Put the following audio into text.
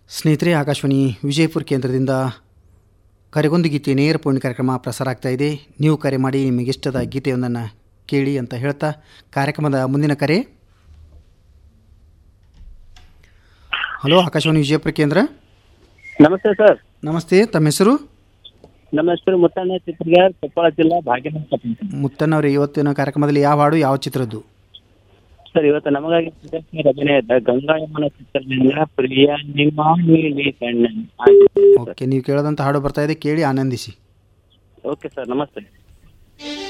ಸ್ನೇಹಿತರೆ ಆಕಾಶವಾಣಿ ವಿಜಯಪುರ ಕೇಂದ್ರದಿಂದ ಕರೆಗೊಂದು ಗೀತೆ ನೇರ ಪೂರ್ಣ ಕಾರ್ಯಕ್ರಮ ಪ್ರಸಾರ ಆಗ್ತಾ ಇದೆ ನೀವು ಕರೆ ಮಾಡಿ ನಿಮಗೆ ಇಷ್ಟದ ಗೀತೆಯೊಂದನ್ನು ಕೇಳಿ ಅಂತ ಹೇಳ್ತಾ ಕಾರ್ಯಕ್ರಮದ ಮುಂದಿನ ಕರೆ ಹಲೋ ಆಕಾಶವಾಣಿ ವಿಜಯಪುರ ಕೇಂದ್ರ ನಮಸ್ತೆ ಸರ್ ನಮಸ್ತೆ ತಮ್ಮ ಹೆಸರು ನಮ್ಮ ಹೆಸರು ಮುತ್ತಣ್ಣ ಚಿತ್ರಗಾರ್ ಕೊಪ್ಪಳ ಜಿಲ್ಲಾ ಭಾಗ್ಯನಗರ ಮುತ್ತಣ್ಣವ್ರೆ ಇವತ್ತಿನ ಕಾರ್ಯಕ್ರಮದಲ್ಲಿ ಯಾವ ಹಾಡು ಯಾವ ಚಿತ್ರದ್ದು ಸರ್ ಇವತ್ತು ನಮಗಾಗಿ ಸುದರ್ಶನ್ ಅಭಿನಯದ ಗಂಗಾಯಮ್ಮನ ಚಿತ್ರದಿಂದ ಪ್ರಿಯ ನಿಮ್ಮ ನೀಲಿ ಕಣ್ಣ ಓಕೆ ನೀವು ಕೇಳೋದಂಥ ಹಾಡು ಬರ್ತಾ ಇದೆ ಕೇಳಿ ಆನಂದಿಸಿ ಓಕೆ ಸರ್ ನಮಸ್ತೆ